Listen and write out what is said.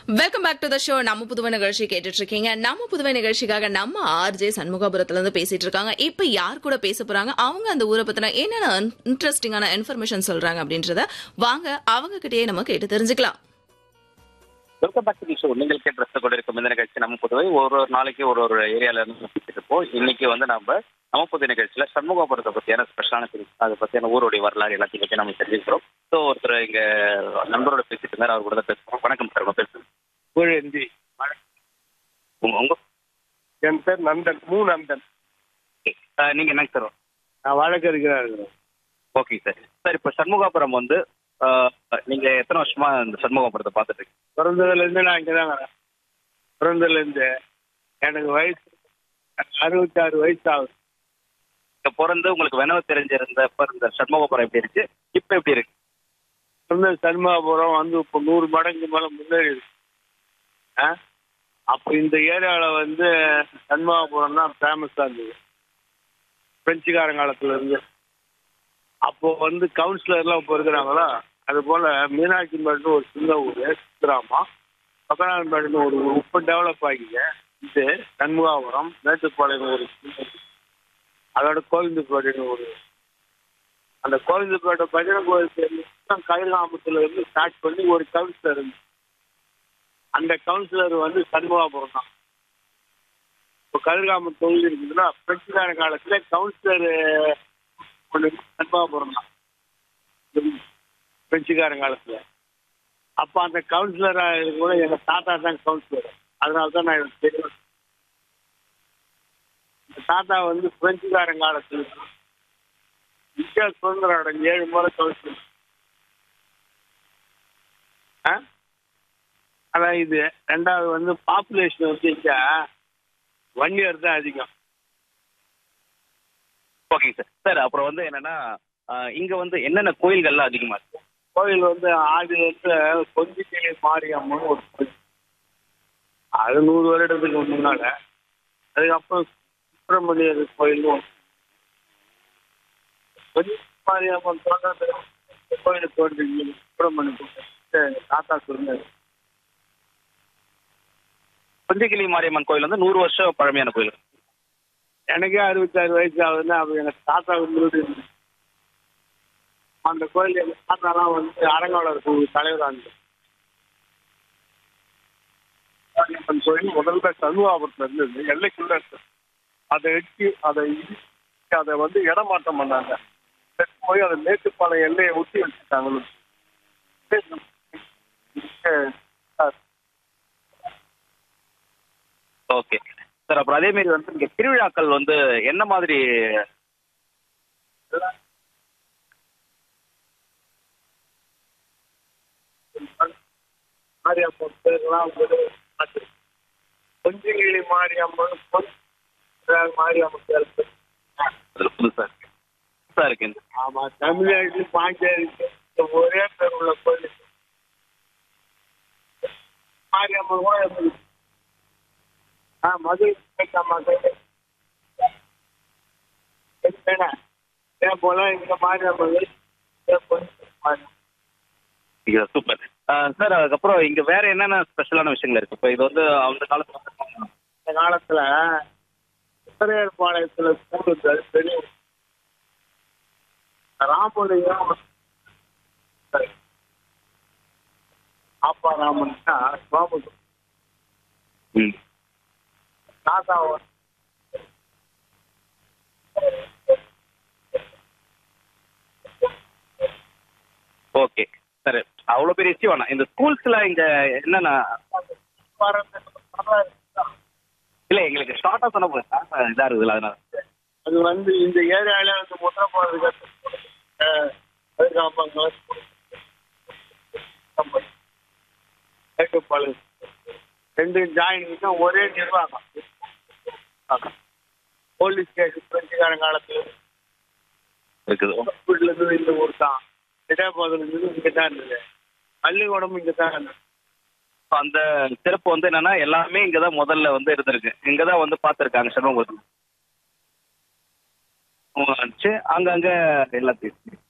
Welcome back to the show நம்ம புதுவை நிகழ்ச்சி கேட்டுட்டு இருக்கீங்க நம்ம புதுவை நிகழ்ச்சிக்காக நம்ம ஆர்ஜே சண்முகாபுரத்துல இருந்து பேசிட்டு இருக்காங்க இப்ப யார் கூட பேச போறாங்க அவங்க அந்த ஊரை பத்தின என்னென்ன இன்ட்ரெஸ்டிங்கான இன்ஃபர்மேஷன் சொல்றாங்க அப்படின்றத வாங்க அவங்க கிட்டயே நம்ம கேட்டு தெரிஞ்சுக்கலாம் வெல்கம் பேக் டு ஷோ நீங்கள் கேட்டு ரசித்து கொண்டிருக்கும் இந்த நிகழ்ச்சி நம்ம புதுவை ஒரு ஒரு நாளைக்கு ஒரு ஒரு ஏரியால இருந்து பேசிட்டு இருப்போம் இன்னைக்கு வந்து நம்ம நம்ம புது நிகழ்ச்சியில சண்முகாபுரத்தை பத்தியான ஸ்பெஷலான திங்ஸ் அதை பத்தியான ஊருடைய வரலாறு எல்லாத்தையும் பத்தி நம்ம தெரிஞ்சுக்கிறோம் ஸோ ஒருத்தர் இங்க நண்பரோட பேசிட்டு இருந்தார் அவர் கூட தான் பேசுவோம் வணக்கம் சார் உங்க பேசுங்க புகழேந்தி உங்க உங்க என் பேர் நந்தன் மூ நந்தன் அஹ், நீங்க என்னங்க சார் நான் வழக்கறிஞராக இருக்கிறேன் ஓகே சார் சார் இப்போ சண்முகாபுரம் வந்து அஹ், நீங்க எத்தனை வருஷமா இந்த சண்முகாபுரத்தை பார்த்துட்டு இருக்கீங்க பிறந்ததுலேருந்து நான் இங்கே தான் வரேன் பிறந்ததுலேருந்து எனக்கு வயசு அறுபத்தாறு வயசு ஆகுது இங்க பிறந்து உங்களுக்கு வெனவு தெரிஞ்சிருந்தப்ப இந்த சண்முகாபுரம் எப்படி இருக்கு இப்போ எப்படி இருக்கு பிறந்த சண்முகாபுரம் வந்து இப்போ நூறு மடங்கு மேலே முன்னேறி இருக்கு ஆ அப்போ இந்த ஏரியாவில் வந்து சண்முகாபுரம் தான் ஃபேமஸாக இருந்தது பிரெஞ்சுக்காரன் காலத்துல இருந்து அப்போ வந்து கவுன்சிலர்லாம் இப்போ இருக்கிறாங்களோ அது போல் மீனாட்சிம்பேட்னு ஒரு சின்ன ஊர் கிராமம் பக்கநாதன்பேட்னு ஒரு ஊர் இப்போ டெவலப் ஆகிங்க இது சண்முகாபுரம் மேட்டுப்பாளையம் ஒரு சின்ன ஊர். அதோட கோவிந்தப்பேட்டைன்னு ஒரு ஊர். அந்த கோவிந்தப்பேட்டை பஜனை கோயில் கதிர்காமத்துல இருந்து ஸ்டார்ட் பண்ணி ஒரு கவுன்சிலர் இருந்து அந்த கவுன்சிலர் வந்து சண்முகாபுரம் தான் இப்போ கதிர்காமம் தொகுதி இருக்குதுன்னா பிரெஞ்சுக்கார காலத்துல கவுன்சிலர் ஒன்று சண்முகாபுரம் தான் பிரெஞ்சுக்காரன் காலத்துல அப்போ அந்த கவுன்சிலராக கூட எங்க தாத்தா தான் கவுன்சிலர் அதனால தான் நான் எனக்கு தெரியும் இந்த தாத்தா வந்து பிரெஞ்சுக்காரன் காலத்துல இந்தியா சுதந்திரம் அடைஞ்ச ஏழு முறை கவுன்சிலர் ஆ அதான் இது ரெண்டாவது வந்து பாப்புலேஷன் வந்து இங்க ஒன் இயர் தான் அதிகம் ஓகேங்க சார் சார் அப்புறம் வந்து என்னன்னா ஆஹ் இங்க வந்து என்னென்ன கோயில்கள்லாம் அதிகமா இருக்கு கோயில் வந்து ஆதி வந்து கொஞ்சிக்கிளி மாரியம்மன் ஒரு கோயில் அது நூறு வருடத்துக்கு முன்னால அதுக்கப்புறம் சுப்பிரமணியர் கோயில் கொஞ்சி மாரியம்மன் தோட்டத்தில் கோயில் தோன்றி சுப்பிரமணிய கோயில் தாத்தா சொன்னார் கொஞ்சகிளி மாரியம்மன் கோயில் வந்து நூறு வருஷம் பழமையான கோயில் எனக்கே அறுபத்தாறு வயசு ஆகுதுன்னா அப்போ எனக்கு தாத்தா வந்து அந்த கோயில் எங்கள் தாத்தாலாம் வந்து அரங்காவலர் குழு தலைவராக இருந்தது மாரியம்மன் கோயில் முதல்ல சண்முகாபுரத்தில் இருந்தது எல்லைக்குள்ள இருந்தது அதை எட்டி அதை இடிச்சு அதை வந்து இடமாற்றம் பண்ணாங்க எடுத்து போய் அதை மேட்டுப்பாளையம் எல்லையை ஒட்டி வச்சுட்டாங்க ஓகே சார் அப்புறம் அதே மாதிரி வந்து இங்க திருவிழாக்கள் வந்து என்ன மாதிரி மாரியம்மன் பேர்லாம் வந்து கொஞ்சங்கிளி மாரியம்மன் கொஞ்சம் மாரியம்மன் பேர் அதுல புதுசா இருக்கு புதுசா இருக்கு இந்த ஆமா தமிழ்நாட்டு பாண்டியருக்கு இந்த ஒரே பேர் உள்ள கோயில் மாரியம்மன் கூட இருந்தது. ஆ மதுரை பேசாமா ஏன் போல இந்த மாரியம்மன் இதே போல மாரியம்மன். இது சூப்பர் சார் அதுக்கப்புறம் இங்க வேற என்னென்ன ஸ்பெஷலான விஷயங்கள் இருக்கு இப்போ இது வந்து அந்த காலத்துல இந்த காலத்துல உத்தரையர்பாளையத்துல கூடுதல் பெரிய ராமலிங்கம் ஆப்பா ராமன் சுவாமி ம் தாத்தா ஓகே சார் அவ்வளோ பெரிய விஷயம் வேணாம் இந்த ஸ்கூல்ஸ்ல இங்க என்னென்ன இல்ல எங்களுக்கு ஷார்ட்டா சொன்ன போதும் இதா இருக்குதுல்ல அதனால அது வந்து இந்த ஏரியால வந்து முட்டை போடுறதுக்கு மேட்டுப்பாளையம் ரெண்டு ஜாயின் தான் ஒரே நிர்வாகம் போலீஸ் ஸ்டேஷன் பிரெஞ்சுக்காரன் காலத்துல இருக்குது வீட்டுல இருந்து இந்த ஊர் தான் இடைப்பாதையில இருந்து இங்க தான் இருந்தது பள்ளிக்கூடமும் இங்க தான் இருந்தது அந்த சிறப்பு வந்து என்னன்னா எல்லாமே இங்கதான் முதல்ல வந்து இருந்திருக்கு இங்கதான் வந்து பார்த்துருக்காங்க சண்முகத்தில் அங்கங்க எல்லாத்தையும்